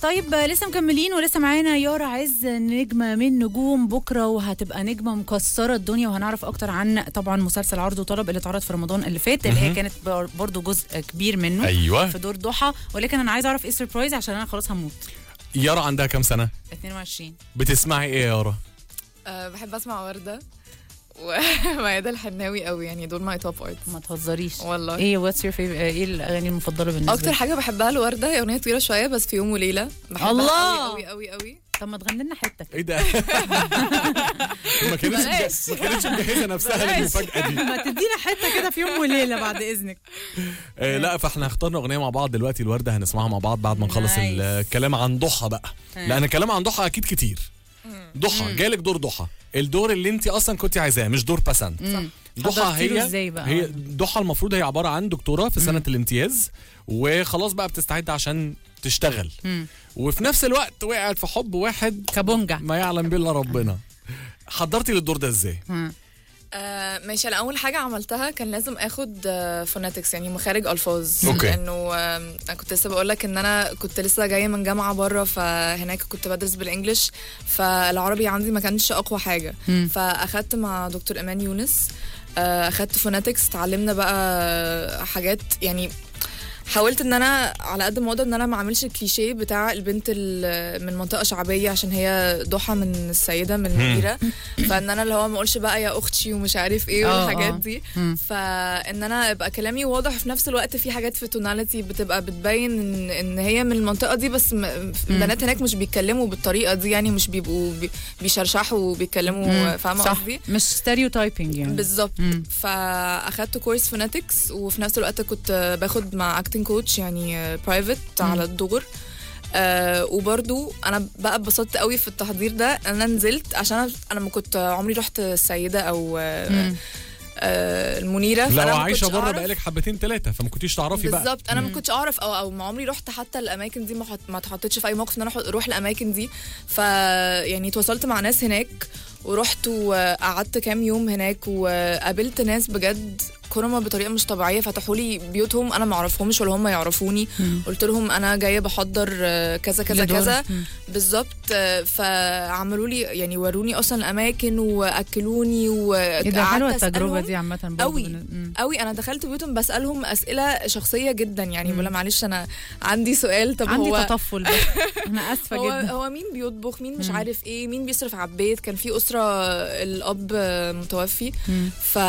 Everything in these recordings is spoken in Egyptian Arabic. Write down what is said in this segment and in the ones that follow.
طيب آه، لسه مكملين ولسه معانا يارا عز نجمة من نجوم بكرة وهتبقى نجمة مكسرة الدنيا وهنعرف أكتر عن طبعا مسلسل عرض وطلب اللي اتعرض في رمضان اللي فات اللي هي كانت بر- برضو جزء كبير منه ايوه في دور ضحى ولكن أنا عايزة أعرف إيه السربرايز عشان أنا خلاص هموت يارا عندها كام سنه 22 بتسمعي ايه يا يارا أه بحب اسمع ورده وميادة الحناوي قوي يعني دول ماي توب ارتس ما تهزريش والله إيه واتس يور إيه الأغاني المفضلة بالنسبة اكتر لك؟ حاجه بحبها لورده هي اغنيه طويله شويه بس في يوم وليله بحبها الله! قوي قوي قوي قوي طب ما تغني لنا حتة كده ايه ده ما كانتش بلاش. ما كانتش مجهزه نفسها للمفاجاه دي ما تدينا حتة كده في يوم وليلة بعد إذنك آه لا فاحنا اخترنا اغنيه مع بعض دلوقتي الورده هنسمعها مع بعض بعد ما نخلص نايس. الكلام عن ضحى بقى لان الكلام عن ضحى اكيد كتير ضحى جالك دور ضحى الدور اللي انت اصلا كنت عايزاه مش دور بسنت ضحى حضرتي له هي إزاي بقى؟ هي ضحى المفروض هي عباره عن دكتوره في سنه الامتياز وخلاص بقى بتستعد عشان تشتغل مم. وفي نفس الوقت وقعت في حب واحد كابونجا ما يعلم بالله ربنا حضرتي للدور ده ازاي آه ماشي انا اول حاجه عملتها كان لازم اخد فوناتكس يعني مخارج الفاظ أوكي. لانه آه انا كنت لسه بقول لك ان انا كنت لسه جايه من جامعه بره فهناك كنت بدرس بالانجلش فالعربي عندي ما كانش اقوى حاجه مم. فاخدت مع دكتور ايمان يونس آه، اخدت فوناتكس اتعلمنا بقى حاجات يعني حاولت ان انا على قد ما اقدر ان انا ما اعملش الكليشيه بتاع البنت ال- من منطقه شعبيه عشان هي ضحى من السيده من المديره فان انا اللي هو ما اقولش بقى يا اختي ومش عارف ايه آه، والحاجات آه. دي مم. فان انا ابقى كلامي واضح في نفس الوقت في حاجات في توناليتي بتبقى بتبين ان ان هي من المنطقه دي بس م- البنات هناك مش بيتكلموا بالطريقه دي يعني مش بيبقوا بي- بيشرشحوا وبيتكلموا فاهمه صح قصدي مش ستيريوتايبنج يعني بالظبط مم. فاخدت كورس فوناتكس وفي نفس الوقت كنت باخد مع اكتنج كوتش يعني برايفت على الدغر آه وبرضو انا بقى اتبسطت قوي في التحضير ده ان انا نزلت عشان أنا- انا ما كنت عمري رحت السيده او آه مم. آه المنيره لو فأنا ما عايشه كنتش بره أعرف- بقالك حبتين ثلاثه فما كنتيش تعرفي بقى بالظبط انا ما كنتش اعرف او او ما عمري رحت حتى الاماكن دي ما حط ما اتحطيتش في اي موقف ان انا أح- اروح الاماكن دي ف يعني تواصلت مع ناس هناك ورحت وقعدت كام يوم هناك وقابلت ناس بجد كرمة بطريقه مش طبيعيه فتحوا لي بيوتهم انا ما اعرفهمش ولا هم يعرفوني قلت لهم انا جايه بحضر آه، كذا كذا لدور. كذا مم. بالظبط آه، فعملوا لي يعني وروني اصلا الاماكن واكلوني ايه ده حلوه وقعدت التجربه أسألهم. دي عامه برضه قوي بن- مم. قوي انا دخلت بيوتهم بسالهم اسئله شخصيه جدا يعني بقول لها معلش انا عندي سؤال طب عندي هو تطفل بس انا اسفه هو جدا هو مين بيطبخ مين مش عارف ايه مين بيصرف على البيت كان في اسره الاب متوفي مم.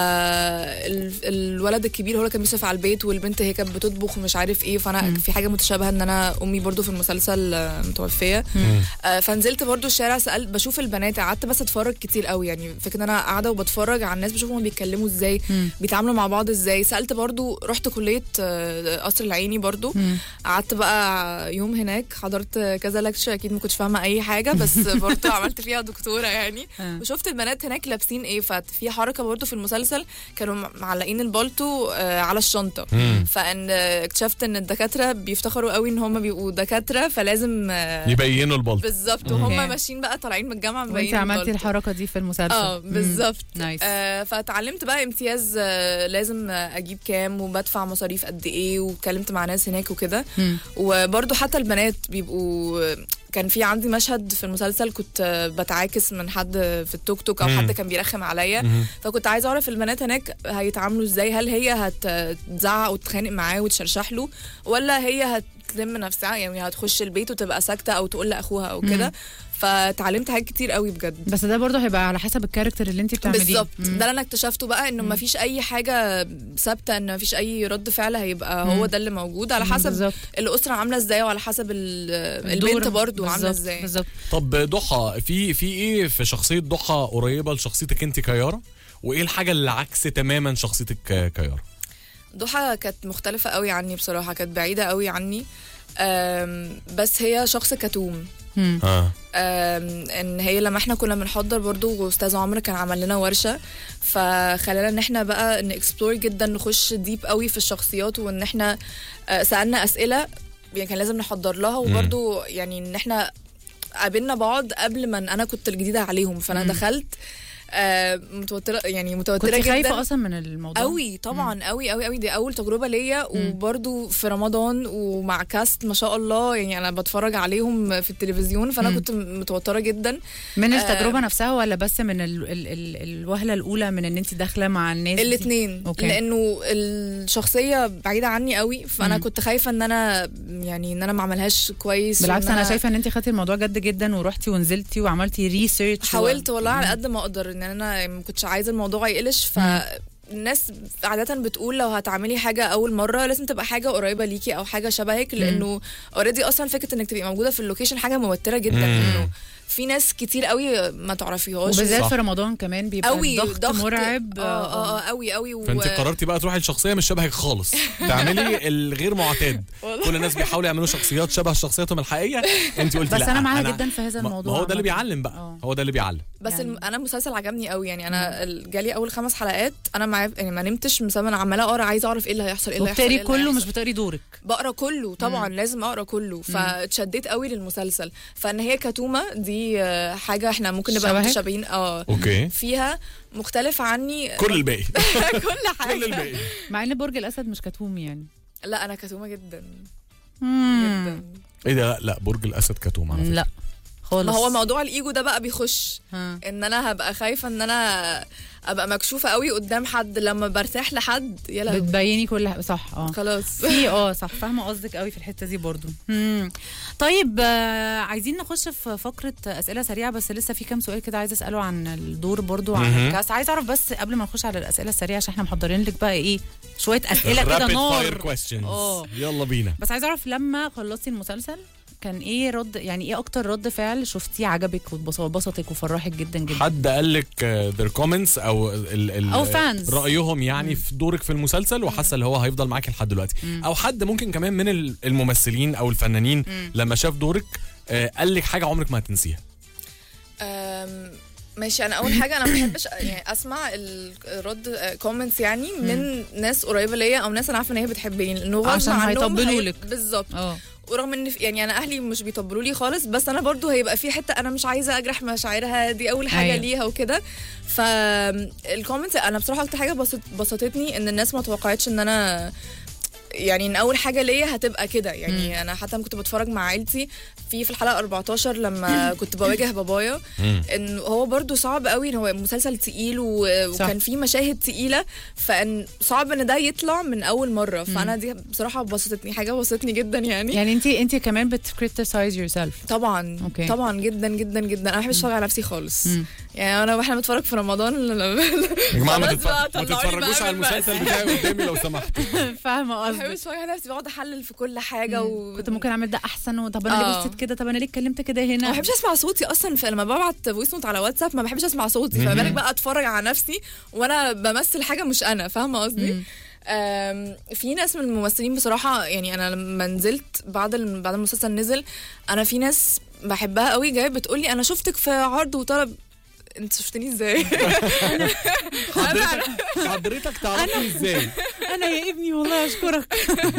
فالولد الكبير هو اللي كان بيصرف على البيت والبنت هي كانت بتطبخ ومش عارف ايه فانا في حاجه متشابهه ان انا امي برضو في المسلسل آه، متوفيه آه، فنزلت برضو الشارع سالت بشوف البنات قعدت بس اتفرج كتير قوي يعني فكره ان انا قاعده وبتفرج على الناس بشوف هم بيتكلموا ازاي مم. بيتعاملوا مع بعض ازاي سالت برضو رحت كليه آه، قصر العيني برضو مم. قعدت بقى يوم هناك حضرت كذا لكتشر اكيد ما كنتش فاهمه اي حاجه بس برضو عملت فيها دكتوره يعني آه. وشفت البنات هناك لابسين ايه ففي حركه برضو في المسلسل كانوا معلقين البالتو آه، على الشنطه مم. فان آه، اكتشفت ان الدكاتره بيفتخروا قوي ان هم بيبقوا دكاتره فلازم آه، يبينوا البلط بالظبط أوكي. وهم ماشيين بقى طالعين من الجامعه وانت مبينين عملتي البالتو. الحركه دي في المسلسل اه مم. بالظبط نايس آه فتعلمت بقى امتياز آه لازم آه، اجيب كام وبدفع مصاريف قد ايه واتكلمت مع ناس هناك وكده مم. وبرضو حتى البنات بيبقوا كان في عندي مشهد في المسلسل كنت آه، بتعاكس من حد في التوك توك او مم. حد كان بيرخم عليا فكنت عايزه اعرف البنات هناك هيتعاملوا ازاي هل هي هتزعق وتتخانق معاه وتشرشح له ولا هي هتلم نفسها يعني هتخش البيت وتبقى ساكته او تقول لاخوها او كده فتعلمت حاجات كتير قوي بجد بس ده برضه هيبقى على حسب الكاركتر اللي انت بتعمليه بالظبط مم. ده اللي انا اكتشفته بقى انه ما فيش اي حاجه ثابته ان ما فيش اي رد فعل هيبقى هو ده اللي موجود على حسب بالظبط. الاسره عامله ازاي وعلى حسب ال- الدور. البنت برضو عامله بالظبط، ازاي بالظبط طب ضحى في في ايه في شخصيه ضحى قريبه لشخصيتك انت كيارا وايه الحاجه اللي عكس تماما شخصيتك ك- كيارا ضحى كانت مختلفه قوي عني بصراحه كانت بعيده قوي عني أم، بس هي شخص كتوم مم. اه أم، ان هي لما احنا كنا بنحضر برضو واستاذ عمرو كان عمل لنا ورشه فخلانا ان احنا بقى نكسبلور جدا نخش ديب قوي في الشخصيات وان احنا آه، سالنا اسئله يعني كان لازم نحضر لها وبرضو يعني ان احنا قابلنا بعض قبل ما انا كنت الجديده عليهم فانا دخلت آه متوتره يعني متوتره كنت جدا خايفه اصلا من الموضوع قوي طبعا قوي قوي قوي دي اول تجربه ليا وبرده في رمضان ومع كاست ما شاء الله يعني انا بتفرج عليهم في التلفزيون فانا مم. كنت متوتره جدا من آه. التجربه نفسها ولا بس من ال ال ال الوهله الاولى من ان انت داخله مع الناس دي؟ الاثنين أوكي. لانه الشخصيه بعيده عني قوي فانا مم. كنت خايفه ان انا يعني ان انا ما اعملهاش كويس بالعكس وإن انا شايفه ان انت خدتي الموضوع جد جدا ورحتي ونزلتي وعملتي ريسيرش حاولت والله على قد ما اقدر ان انا ما كنتش عايزه الموضوع يقلش ف الناس عادة بتقول لو هتعملي حاجة أول مرة لازم تبقى حاجة قريبة ليكي أو حاجة شبهك لأنه اوريدي أصلا فكرة إنك تبقي موجودة في اللوكيشن حاجة موترة جدا مم. إنه في ناس كتير قوي ما تعرفيهاش وبالذات صح. في رمضان كمان بيبقى قوي الضغط مرعب اه اه اه قوي قوي و... فانت قررتي بقى تروحي لشخصيه مش شبهك خالص تعملي الغير معتاد والله. كل الناس بيحاولوا يعملوا شخصيات شبه شخصياتهم الحقيقيه انت قلتي بس لا انا معاها جدا في هذا ما- الموضوع ما هو ده اللي عامة. بيعلم بقى اه. هو ده اللي بيعلم بس يعني- يعني انا المسلسل عجبني قوي يعني انا ال- جالي اول خمس حلقات انا مع يعني ما نمتش بسبب انا عماله اقرا عايزه اعرف ايه اللي هيحصل ايه اللي هيحصل وبتقري إيه اللي كله مش هيحصل. بتقري دورك بقرا كله طبعا لازم اقرا كله فاتشديت قوي للمسلسل فان هي كتومه دي آه، حاجه احنا ممكن نبقى شبهك؟ متشابهين اه اوكي فيها مختلف عني كل الباقي كل حاجه كل الباقي مع ان برج الاسد مش كتوم يعني لا انا كتومه جدا مم. جدا ايه ده لا لا برج الاسد كتوم على فكره لا خالص ما هو موضوع الايجو ده بقى بيخش ها. ان انا هبقى خايفه ان انا ابقى مكشوفه قوي قدام حد لما برتاح لحد يا لهوي بتبيني كل حاجه صح اه خلاص في اه صح فاهمه قصدك قوي في الحته دي برضو مم. طيب آه عايزين نخش في فقره اسئله سريعه بس لسه في كام سؤال كده عايزه اساله عن الدور برضو عن مهم. الكاس عايزه اعرف بس قبل ما نخش على الاسئله السريعه عشان احنا محضرين لك بقى ايه شويه اسئله كده Rapid fire نار questions اه. يلا بينا بس عايزه اعرف لما خلصتي المسلسل كان ايه رد يعني ايه اكتر رد فعل شفتيه عجبك وبسطك وفرحك جدا جدا حد قال لك ذير كومنتس او ال ال أو fans. رايهم يعني في دورك في المسلسل وحاسه اللي هو هيفضل معاكي لحد دلوقتي او حد ممكن كمان من ال- الممثلين او الفنانين لما شاف دورك آه، قال لك حاجه عمرك ما هتنسيها أم، ماشي انا اول حاجه انا ما بحبش يعني اسمع الرد كومنتس يعني من ناس قريبه ليا او ناس انا عارفه ان هي بتحبني لانه غصب عشان عنهم هيطبلوا هي- لك. بالظبط اه ورغم ان في- يعني انا اهلي مش بيطبلوا لي خالص بس انا برضو هيبقى في حته انا مش عايزه اجرح مشاعرها دي اول حاجه أيوة. أيوة. ليها وكده فالكومنتس انا بصراحه اكتر حاجه بسط بسطتني ان الناس ما توقعتش ان انا يعني ان اول حاجه ليا هتبقى كده يعني مم. انا حتى لما كنت بتفرج مع عيلتي في في الحلقه 14 لما كنت بواجه بابايا ان هو برضو صعب قوي ان هو مسلسل تقيل و- صح. وكان فيه مشاهد تقيله فان صعب ان ده يطلع من اول مره فانا دي بصراحه بسطتني حاجه بسطتني جدا يعني يعني انت انت كمان بتكريتيسايز يور سيلف طبعا أوكي. أوكي. طبعا جدا جدا جدا انا ما بحبش اتفرج على نفسي خالص مم. يعني انا واحنا بنتفرج في رمضان يا جماعه ما خلاص تتف- بقى، ما طلعوني تتفرجوش بقى على من المسلسل المأساة. بتاعي قدامي لو سمحت فاهمه ما بحبش قصدك اتفرج على نفسي بقعد احلل في كل حاجه و... كنت ممكن اعمل ده احسن وطب انا ليه آه. بصيت كده طب انا ليه اتكلمت كده ما هنا بحبش اسمع صوتي اصلا في لما ببعت فويس نوت على واتساب ما بحبش اسمع صوتي فما بالك بقى اتفرج على نفسي وانا بمثل حاجه مش انا فاهمه قصدي مم. أم، في ناس من الممثلين بصراحه يعني انا لما نزلت بعد الم- بعد المسلسل نزل انا في ناس بحبها قوي جايه بتقولي انا شفتك في عرض وطلب انت شفتني ازاي حضرتك حضرتك تعرفي ازاي انا يا ابني والله اشكرك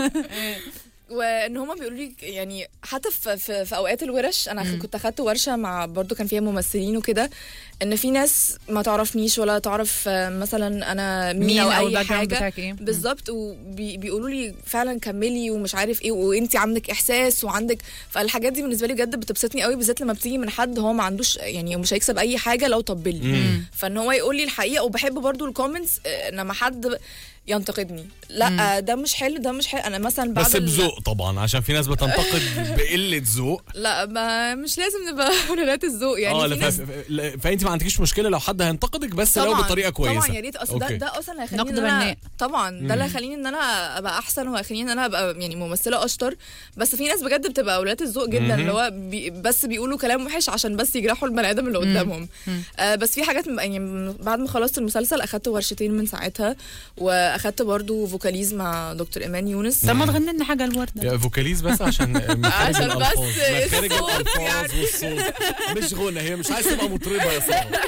وان هما بيقولوا لي يعني حتى في, في, في اوقات الورش انا كنت اخدت ورشه مع برضو كان فيها ممثلين وكده ان في ناس ما تعرفنيش ولا تعرف آه، مثلا انا مين, مين او او اي الباك جراوند حاجه بتاعك ايه بالظبط وبيقولوا لي فعلا كملي ومش عارف ايه وانت عندك احساس وعندك فالحاجات دي بالنسبه لي بجد بتبسطني قوي بالذات لما بتيجي من حد هو ما عندوش يعني مش هيكسب اي حاجه لو طبل لي مم. فان هو يقول لي الحقيقه وبحب برضو الكومنتس آه، لما حد ينتقدني لا آه، ده مش حلو ده مش حلو انا مثلا بعد بس ال- بذوق طبعا عشان في ناس بتنتقد بقله ذوق لا ما مش لازم نبقى ولاد الذوق يعني اه في لا، ناس ف- ف- فانت ما عندكيش مشكله لو حد هينتقدك بس لو بطريقه كويسه طبعا يا ريت اصل ده أوكي. ده اصلا هيخليني نقد ان انا بناء. طبعا ده اللي هيخليني ان انا ابقى احسن وهيخليني ان انا ابقى يعني ممثله اشطر بس في ناس بجد بتبقى اولاد الذوق جدا اللي هو بي بس بيقولوا كلام وحش عشان بس يجرحوا البني ادم اللي قدامهم آه بس في حاجات م- يعني م- بعد ما خلصت المسلسل اخدت ورشتين من ساعتها واخدت برضو فوكاليز مع دكتور ايمان يونس طب ما تغني لنا حاجه الورده يا فوكاليز بس عشان مخارج عشان الالفاظ بس مخارج الصوت الالفاظ يعني. والصوت مش غنى هي مش عايزه تبقى مطربه يا صاحبي غني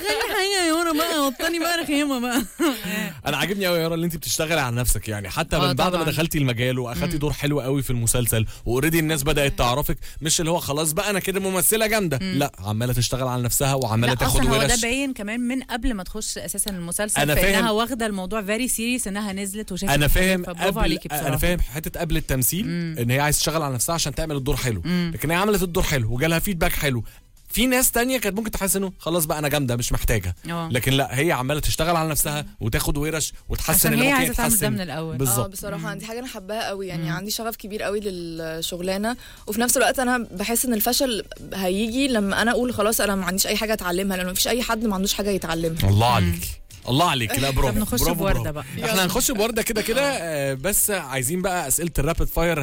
حاجه يا يورا بقى وطني بقى رخيمه بقى انا عاجبني قوي يا يارا اللي انت بتشتغلي على نفسك يعني حتى آه من بعد ما طبعاً. دخلتي المجال واخدتي دور حلو قوي في المسلسل واوريدي الناس بدات تعرفك مش اللي هو خلاص بقى انا كده ممثله جامده لا عماله تشتغل على نفسها وعماله لا تاخد اصلا هو ده ورش باين كمان من قبل ما تخش اساسا المسلسل أنا في فاهم. انها واخده الموضوع فيري سيريس انها نزلت وشافت انا فاهم فبرافو قبل عليكي بصراحه انا فاهم حته قبل التمثيل ان هي عايز تشتغل على نفسها عشان تعمل الدور حلو لكن هي عملت الدور حلو وجالها فيدباك حلو في ناس تانية كانت ممكن تحس انه خلاص بقى انا جامده مش محتاجه اه. لكن لا هي عماله تشتغل على نفسها وتاخد ورش وتحسن عشان اللي هي ممكن عايزة تعمل ده يتحسن من الأول. اه بالظبط بصراحه دي حاجه انا حباها قوي يعني عندي شغف كبير قوي للشغلانه وفي نفس الوقت انا بحس ان الفشل هيجي لما انا اقول خلاص انا ما عنديش اي حاجه اتعلمها لان مفيش اي حد ما عندوش حاجه يتعلمها الله عليك الله عليك لا برافو طب نخش برافو، بوردة برافو. بقى. احنا هنخش بوردة كده كده آه، بس عايزين بقى اسئله الرابid فاير